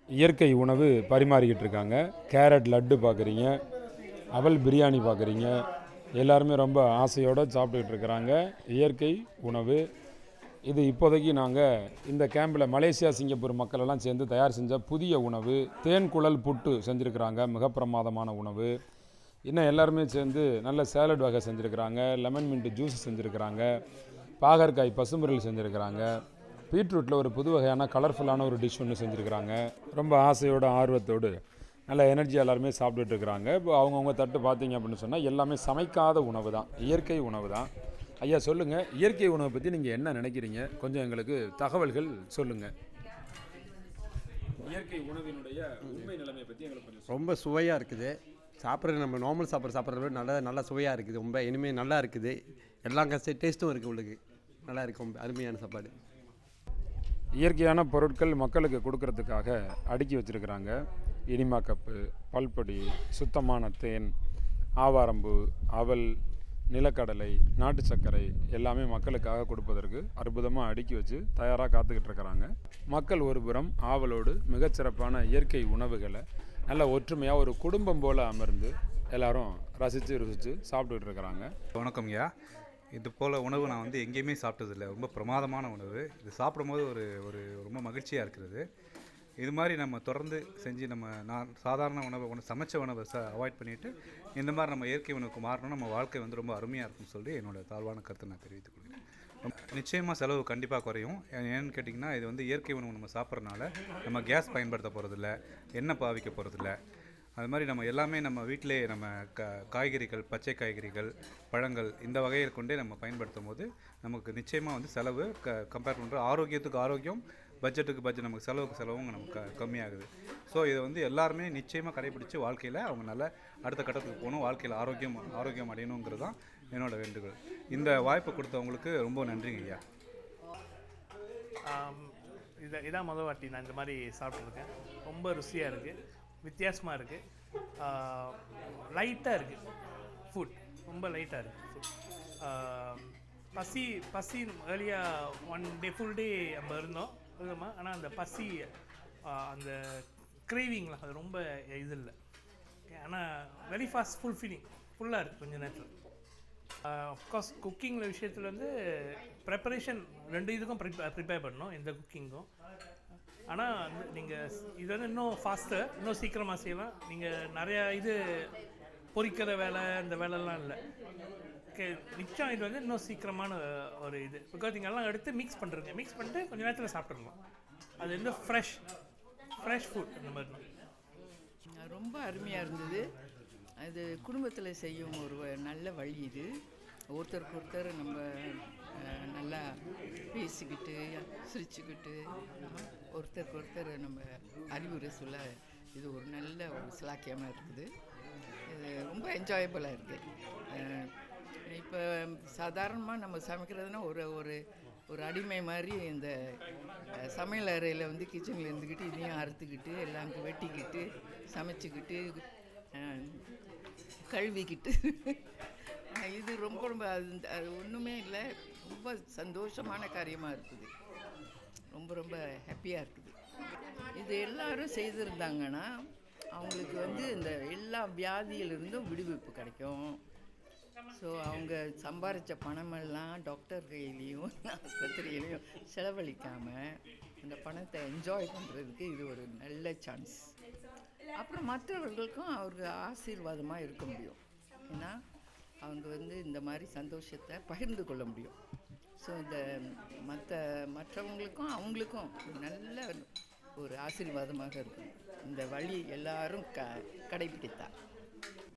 இயற்கை உணவு பரிமாறிக்கிட்டு இருக்காங்க கேரட் லட்டு பார்க்குறீங்க அவல் பிரியாணி பார்க்குறீங்க எல்லாருமே ரொம்ப ஆசையோடு சாப்பிட்டுக்கிட்டு இருக்கிறாங்க இயற்கை உணவு இது இப்போதைக்கு நாங்கள் இந்த கேம்பில் மலேசியா சிங்கப்பூர் மக்கள் எல்லாம் சேர்ந்து தயார் செஞ்ச புதிய உணவு தேன் குழல் புட்டு செஞ்சுருக்கிறாங்க மிக பிரமாதமான உணவு இன்னும் எல்லாருமே சேர்ந்து நல்ல சேலட் வகை செஞ்சுருக்கிறாங்க லெமன் மின்ட் ஜூஸ் செஞ்சுருக்கிறாங்க பாகற்காய் பசும்பொருள் செஞ்சுருக்கிறாங்க பீட்ரூட்டில் ஒரு புது வகையான கலர்ஃபுல்லான ஒரு டிஷ் ஒன்று செஞ்சுருக்கிறாங்க ரொம்ப ஆசையோட ஆர்வத்தோடு நல்ல எனர்ஜி எல்லாருமே சாப்பிட்டுட்டு இருக்கிறாங்க இப்போ அவங்கவுங்க தட்டு பார்த்தீங்க அப்படின்னு சொன்னால் எல்லாமே சமைக்காத உணவு தான் இயற்கை உணவு தான் ஐயா சொல்லுங்கள் இயற்கை உணவை பற்றி நீங்கள் என்ன நினைக்கிறீங்க கொஞ்சம் எங்களுக்கு தகவல்கள் சொல்லுங்கள் இயற்கை உணவினுடைய உண்மை நிலைமை பற்றி எங்களுக்கு கொஞ்சம் ரொம்ப சுவையாக இருக்குது சாப்பிட்றது நம்ம நார்மல் சாப்பாடு சாப்பிட்றத விட நல்லா நல்லா சுவையாக இருக்குது ரொம்ப இனிமேல் நல்லா இருக்குது எல்லா கஷ்ட டேஸ்ட்டும் இருக்குது உங்களுக்கு நல்லா இருக்கு ரொம்ப அருமையான சாப்பாடு இயற்கையான பொருட்கள் மக்களுக்கு கொடுக்கறதுக்காக அடுக்கி வச்சிருக்கிறாங்க இனிமா கப்பு பல்பொடி சுத்தமான தேன் ஆவாரம்பு அவல் நிலக்கடலை நாட்டு சர்க்கரை எல்லாமே மக்களுக்காக கொடுப்பதற்கு அற்புதமாக அடுக்கி வச்சு தயாராக காத்துக்கிட்டு இருக்கிறாங்க மக்கள் ஒருபுறம் ஆவலோடு மிகச்சிறப்பான இயற்கை உணவுகளை நல்ல ஒற்றுமையாக ஒரு குடும்பம் போல் அமர்ந்து எல்லாரும் ரசித்து ருசித்து சாப்பிட்டுக்கிட்டு இருக்கிறாங்க வணக்கம் ஐயா இது போல் உணவு நான் வந்து எங்கேயுமே சாப்பிட்டதில்லை ரொம்ப பிரமாதமான உணவு இது சாப்பிடும்போது ஒரு ஒரு ரொம்ப மகிழ்ச்சியாக இருக்கிறது இது மாதிரி நம்ம தொடர்ந்து செஞ்சு நம்ம நான் சாதாரண உணவை ஒன்று சமைச்ச உணவை ச அவாய்ட் பண்ணிவிட்டு இந்த மாதிரி நம்ம இயற்கை உணவுக்கு மாறணும் நம்ம வாழ்க்கை வந்து ரொம்ப அருமையாக இருக்கும்னு சொல்லி என்னோட தாழ்வான கருத்தை நான் தெரிவித்துக் கொள்கிறேன் நிச்சயமாக செலவு கண்டிப்பாக குறையும் ஏன் ஏன்னு கேட்டிங்கன்னா இது வந்து இயற்கை உணவு நம்ம சாப்பிட்றதுனால நம்ம கேஸ் பயன்படுத்த போகிறதில்ல எண்ணெய் பாவிக்க போகிறதில்ல அது மாதிரி நம்ம எல்லாமே நம்ம வீட்டிலே நம்ம க காய்கறிகள் பச்சை காய்கறிகள் பழங்கள் இந்த வகையை கொண்டே நம்ம பயன்படுத்தும் போது நமக்கு நிச்சயமாக வந்து செலவு க கம்பேர் பண்ணுற ஆரோக்கியத்துக்கு ஆரோக்கியம் பட்ஜெட்டுக்கு பட்ஜெட் நமக்கு செலவுக்கு செலவும் நமக்கு க கம்மியாகுது ஸோ இதை வந்து எல்லாருமே நிச்சயமாக கடைபிடிச்சு வாழ்க்கையில் அவங்க நல்ல அடுத்த கட்டத்துக்கு போகணும் வாழ்க்கையில் ஆரோக்கியம் ஆரோக்கியம் அடையணுங்கிறது தான் என்னோட வேண்டுகோள் இந்த வாய்ப்பு கொடுத்தவங்களுக்கு ரொம்ப நன்றிங்க ஐயா ஆம், இதை இதான் முதல் வாட்டி நான் இந்த மாதிரி சாப்பிட்ருக்கேன் ரொம்ப ருசியாக இருக்குது வித்தியாசமாக இருக்குது லைட்டாக இருக்குது ஃபுட் ரொம்ப லைட்டாக இருக்குது ஃபுட் பசி பசி ஏர்லியாக ஒன் டே ஃபுல் டே நம்ம இருந்தோம் இருந்தோமா ஆனால் அந்த பசி ஆ, அந்த கிரேவிங்லாம் அது ரொம்ப இது இல்லை ஆனால் வெரி ஃபாஸ்ட் ஃபுல் ஃபீலிங் ஃபுல்லாக இருக்குது கொஞ்ச நேரத்தில் அஃப்கோர்ஸ் குக்கிங்கில் விஷயத்தில் வந்து ப்ரிப்பரேஷன் ரெண்டு இதுக்கும் ப்ரிப்பேர் ப்ரிப்பேர் பண்ணணும் எந்த குக்கிங்கும் ஆனால் வந்து நீங்கள் இது வந்து இன்னும் ஃபாஸ்ட்டு இன்னும் சீக்கிரமாக செய்யலாம் நீங்கள் நிறையா இது பொரிக்கிற வேலை இந்த வேலைலாம் இல்லை ஓகே மிச்சம் இது வந்து இன்னும் சீக்கிரமான ஒரு இது பிகாஸ் நீங்கள் எல்லாம் எடுத்து மிக்ஸ் பண்ணுறீங்க மிக்ஸ் பண்ணிட்டு கொஞ்ச நேரத்தில் சாப்பிட்ருக்கலாம் அது வந்து ஃப்ரெஷ் ஃப்ரெஷ் ஃபுட் அந்த மாதிரி ரொம்ப அருமையாக இருந்தது அது குடும்பத்தில் செய்யும் ஒரு வ- நல்ல வழி இது ஒருத்தருக்கு ஒருத்தர் நம்ம அஹ், நல்லா பேசிக்கிட்டு சிரிச்சுக்கிட்டு அஹ், ஒருத்தருக்கு ஒருத்தர் நம்ம அறிவுரை சொல்ல இது ஒரு நல்ல ஒரு சிலாக்கியமாக இருக்குது இது ரொம்ப என்ஜாயபுளாக இருக்குது இப்போ சாதாரணமாக நம்ம சமைக்கிறதுனா ஒரு ஒரு ஒரு அடிமை மாதிரி இந்த அஹ், சமையல் அறையில் வந்து கிச்சனில் இருந்துக்கிட்டு இதையும் அறுத்துக்கிட்டு எல்லாம் வெட்டிக்கிட்டு சமைச்சிக்கிட்டு அஹ், கழுவிக்கிட்டு அஹ், இது ரொம்ப ரொம்ப அது அது ஒன்றுமே இல்லை ரொம்ப சந்தோஷமான காரியமாக இருக்குது ரொம்ப ரொம்ப ஹாப்பியாக இருக்குது இது எல்லாரும் செய்திருந்தாங்கன்னா அவங்களுக்கு வந்து இந்த எல்லா வியாதியிலிருந்தும் விடுவிப்பு கிடைக்கும் ஸோ அவங்க சம்பாரித்த பணமெல்லாம் டாக்டர் கையிலையும் ஆஸ்பத்திரியிலையும் செலவழிக்காமல் அந்த பணத்தை என்ஜாய் பண்ணுறதுக்கு இது ஒரு நல்ல சான்ஸ் அப்புறம் மற்றவர்களுக்கும் அவருக்கு ஆசீர்வாதமாக இருக்க முடியும் ஏன்னா அவங்க வந்து இந்த மாதிரி சந்தோஷத்தை பகிர்ந்து கொள்ள முடியும் ஸோ இந்த மற்ற மற்றவங்களுக்கும் அவங்களுக்கும் நல்ல ஒரு ஆசீர்வாதமாக இருக்கும் இந்த வழி எல்லாரும் க கடைபிடித்தா